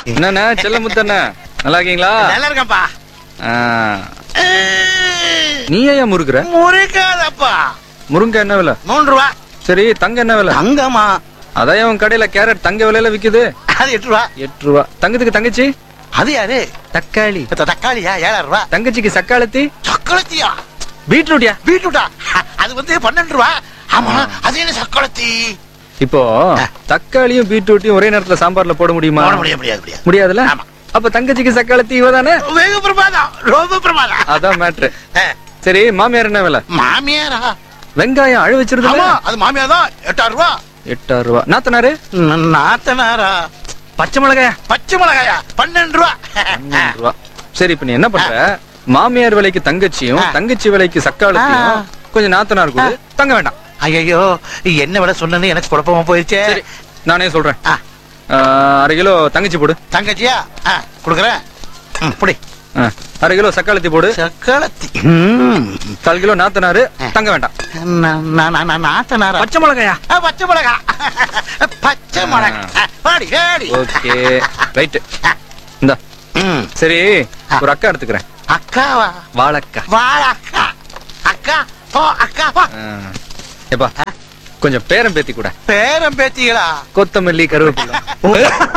என்னண்ணா செல்ல முத்தண்ணா நல்லா இருக்கீங்களா நல்லா இருக்கேன்ப்பா ஆ, நீ ஏன் முறுக்குற முறைக்காதப்பா முருங்கை என்ன விலை மூன்று ரூபா சரி தங்க என்ன விலை தங்கம்மா அதான் உன் கடையில கேரட் தங்க விலையில விக்குது அது எட்டு ரூபா எட்டு ரூபா தங்கத்துக்கு தங்கச்சி அது யாரு தக்காளி இந்த தக்காளியா ஏழாயிரம் ரூபா தங்கச்சிக்கு சக்காளத்தி சக்கலத்தியா பீட்ரூட்யா பீட்ரூட்டா அது வந்து பன்னெண்டு ரூபா ஆமா அது என்ன சக்கலத்தி இப்போ தக்காளியும் பீட்ரூட்டையும் ஒரே நேரத்துல சாம்பார்ல போட முடியுமா போட முடியாது முடியாது முடியாது முடியாதுல ஆமா. அப்ப தங்கச்சிக்கு சக்காளத்தி இவதானே வெகு பிரமாதம் ரொம்ப பிரமாதம் அதான் மேட்ரு ஆ, சரி மாமியார் என்ன விலை மாமியாரா வெங்காயம் அழு வச்சிருந்தா ஆமா அது மாமியார் தான் எட்டாயிரம் ரூபா எட்டாயிரம் ரூபா நாத்தனாரு ந- நாத்தனாரா பச்சை மிளகாயா பச்சை மிளகாயா பன்னெண்டு ரூபா பன்னெண்டு ரூபா சரி இப்ப நீ என்ன பண்ற மாமியார் விலைக்கு தங்கச்சியும் ஆ. தங்கச்சி விலைக்கு சக்காளத்தையும் ஆ. கொஞ்சம் நாத்தனார் கொடு தங்க வேண்டாம் ஐயோ என்ன விட சொன்னது எனக்கு குழப்பமா போயிருச்சே சரி நானே சொல்றேன் ஆ, ஆ, அரை கிலோ தங்கச்சி போடு தங்கச்சியா ஆ, கொடுக்குறேன் ம், புடி ஆ, அரை கிலோ சக்காளத்தி போடு சக்களத்தி ம். கால் கிலோ நாத்தனாரு ஆ. தங்க வேண்டாம் நா- நா- நா- நா- நாத்தனாரா பச்சை மிளகாயா ஆ, பச்சை மிளகா பச்சை மிளகா ஆ, வாடி வாடி ஓகே ரைட் இந்த ம். சரி ஆ. ஒரு அக்கா எடுத்துக்கிறேன் அக்காவா வாழக்கா வாழ அக்கா அக்கா ஓ அக்கா வா ஆ. எப்பா கொஞ்சம் பேரம் பேத்தி கூட பேரம் பேத்திகளா கொத்தமல்லி கருவேப்பிலை